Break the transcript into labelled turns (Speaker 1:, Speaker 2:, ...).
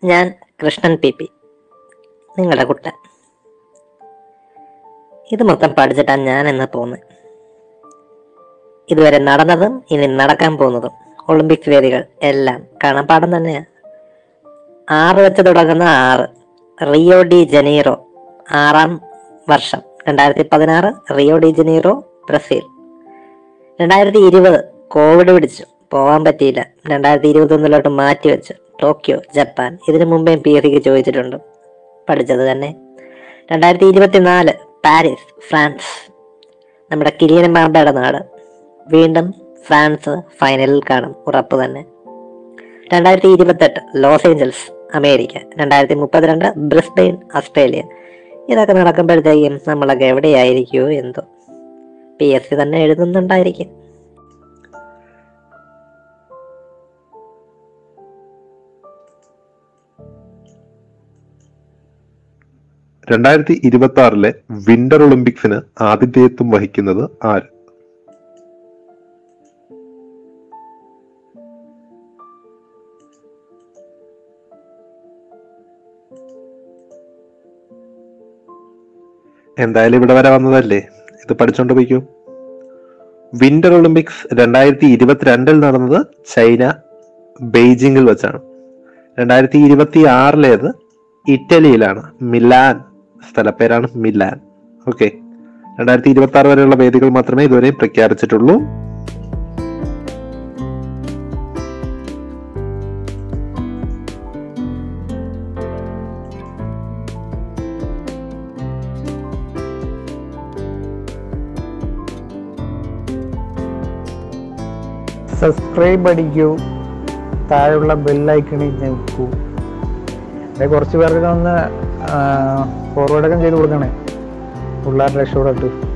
Speaker 1: ഞാൻ Krishnan P P നിങ്ങളുടെ കുട്ടൻ ഇത് മൊത്തം പഠിച്ചിട്ടാണ് ഞാൻ എന്ന് പോകുന്നത് ഇതുവരെ നടന്നതും ഇനി നടക്കാൻ പോകുന്നതും ഒളിമ്പിക്സ് വേദികൾ എല്ലാം കാണാപ്പാടം തന്നെയാണ് ആറ് വെച്ച് തുടങ്ങുന്ന ആറ് റിയോ ഡി ജനീറോ ആറാം വർഷം രണ്ടായിരത്തി പതിനാറ് റിയോ ഡി ജനീറോ ബ്രസീൽ രണ്ടായിരത്തി ഇരുപത് കോവിഡ് പിടിച്ചു പോകാൻ പറ്റിയില്ല രണ്ടായിരത്തി ഇരുപത്തൊന്നിലോട്ട് മാറ്റി വെച്ചു ടോക്കിയോ ജപ്പാൻ ഇതിനു മുമ്പേ പി എസ് സിക്ക് ചോദിച്ചിട്ടുണ്ട് പഠിച്ചത് തന്നെ രണ്ടായിരത്തി ഇരുപത്തിനാല് പാരീസ് ഫ്രാൻസ് നമ്മുടെ കിലിയൻ മാമ്പയുടെ നാട് വീണ്ടും ഫ്രാൻസ് ഫൈനലിൽ കാണും ഉറപ്പ് തന്നെ രണ്ടായിരത്തി ഇരുപത്തെട്ട് ലോസ് ഏഞ്ചൽസ് അമേരിക്ക രണ്ടായിരത്തി മുപ്പത്തിരണ്ട് ബ്രിസ്ബെയിൻ ഓസ്ട്രേലിയ ഇതൊക്കെ നടക്കുമ്പോഴത്തേക്കും നമ്മളൊക്കെ എവിടെയായിരിക്കുമോ എന്തോ പി എസ് സി തന്നെ എഴുതുന്നുണ്ടായിരിക്കും
Speaker 2: രണ്ടായിരത്തി ഇരുപത്തി ആറിലെ വിന്റർ ഒളിമ്പിക്സിന് ആതിഥേയത്വം വഹിക്കുന്നത് ആര് എന്തായാലും ഇവിടെ വരെ വന്നതല്ലേ ഇത് പഠിച്ചോണ്ട് പോയിക്കൂ വിന്റർ ഒളിമ്പിക്സ് രണ്ടായിരത്തി ഇരുപത്തിരണ്ടിൽ നടന്നത് ചൈന ബെയ്ജിങ്ങിൽ വെച്ചാണ് രണ്ടായിരത്തി ഇരുപത്തി ആറിലേത് ഇറ്റലിയിലാണ് മിലാൻ സ്ഥലപ്പേരാണ് മിലാൻ ഓക്കെ രണ്ടായിരത്തി ഇരുപത്തി ആറ് വരെയുള്ള വേദികൾ മാത്രമേ ഇതുവരെ പ്രഖ്യാപിച്ചിട്ടുള്ളൂ
Speaker 3: സബ്സ്ക്രൈബ് അടിക്കൂ താഴെയുള്ള ബെല്ലൈക്കണിൽ ഞെക്കൂ അതെ കുറച്ച് പേർക്ക് ഒന്ന് ഫോർവേഡൊക്കെ ചെയ്ത് കൊടുക്കണേ പിള്ളേരുടെ രക്ഷപ്പെടട്ട്